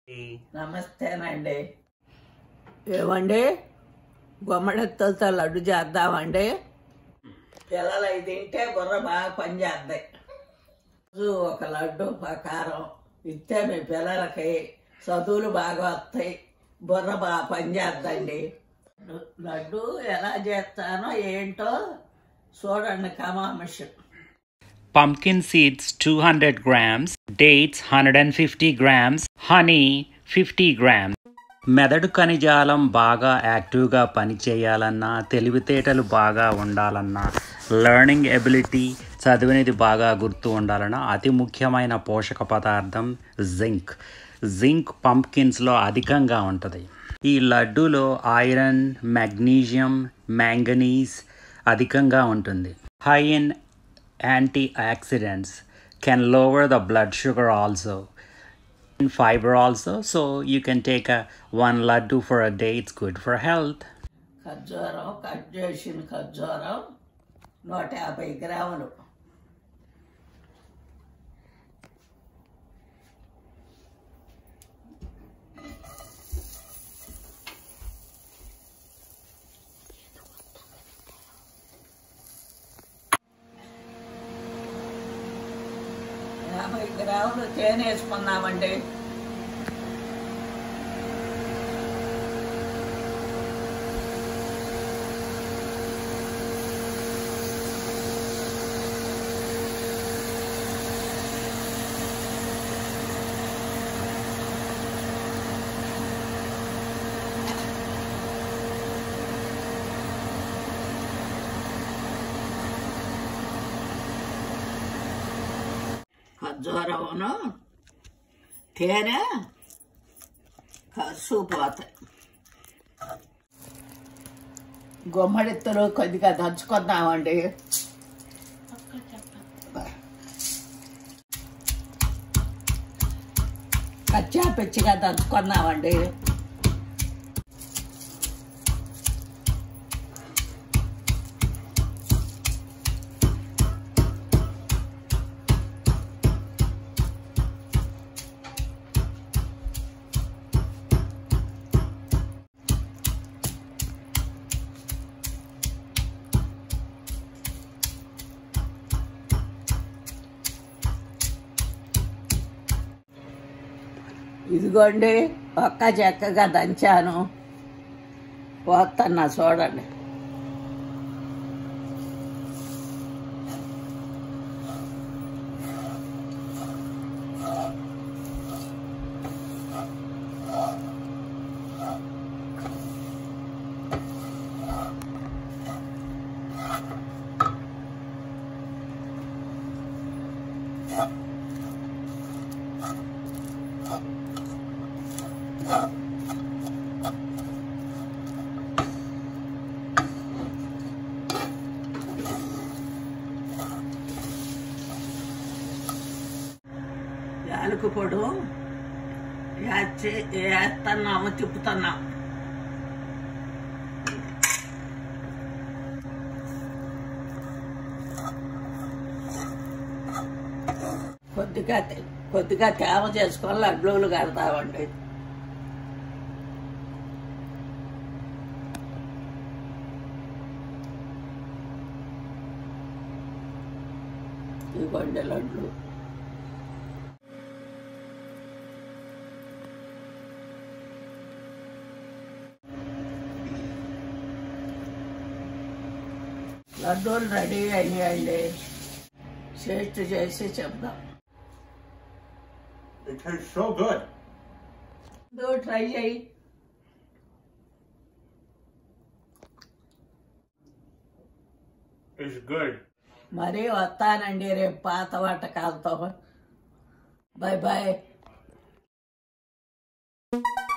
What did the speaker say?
నమస్తేనండి ఏమండి గుమ్మడితో లడ్డు చేద్దామండి పిల్లలు అవి తింటే బుర్ర బాగా పనిచేద్దాయి రోజు ఒక లడ్డు ప్రకారం ఇస్తే మీ పిల్లలకి చదువులు బాగా వస్తాయి బుర్ర బాగా పనిచేద్దండి లడ్డు ఎలా చేస్తానో ఏంటో చూడండి కమామిషన్ pumpkin seeds 200 grams, dates 150 grams, honey 50 grams. మెదడు కణజాలం బాగా యాక్టివ్గా పనిచేయాలన్నా తెలివితేటలు బాగా ఉండాలన్నా లెర్నింగ్ ఎబిలిటీ చదివినది బాగా గుర్తు ఉండాలన్నా అతి ముఖ్యమైన పోషక పదార్థం జింక్ జింక్ పంప్కిన్స్లో అధికంగా ఉంటుంది ఈ లడ్డూలో ఐరన్ మెగ్నీషియం మ్యాంగనీస్ అధికంగా ఉంటుంది high in antioxidants can lower the blood sugar also and fiber also so you can take a one laddu for a day it's good for health ఖర్జూరం cut చేసిన ఖర్జూరం నూట యాభై గ్రాములు యాభై గ్రాములు తేనె వేసుకున్నామండి ఖర్జూరమును తేనె కసుపోతాయి గుమ్మడిత్తలు కొద్దిగా దంచుకుందామండి కచ్చా పిచ్చిగా దంచుకున్నామండి ఇదిగోండి ఒక్క చెక్కగా దంచాను పోతున్నా చూడండి యాలకు పొడు యాచి వేస్తున్నాము తిప్పుతున్నాం కొద్దిగా తే- కొద్దిగా తేమ చేసుకొని లడ్డూలు కడతామండి ఇవ్వండి లడ్లు లడ్డూలు రెడీ అయ్యాయండి టేస్ట్ చేసి చెప్దాం It tastes so good. నువ్వు ట్రై చేయి It's good. మరీ వస్తానండి రేపు పాత వంటకాలతో బాయ్ బాయ్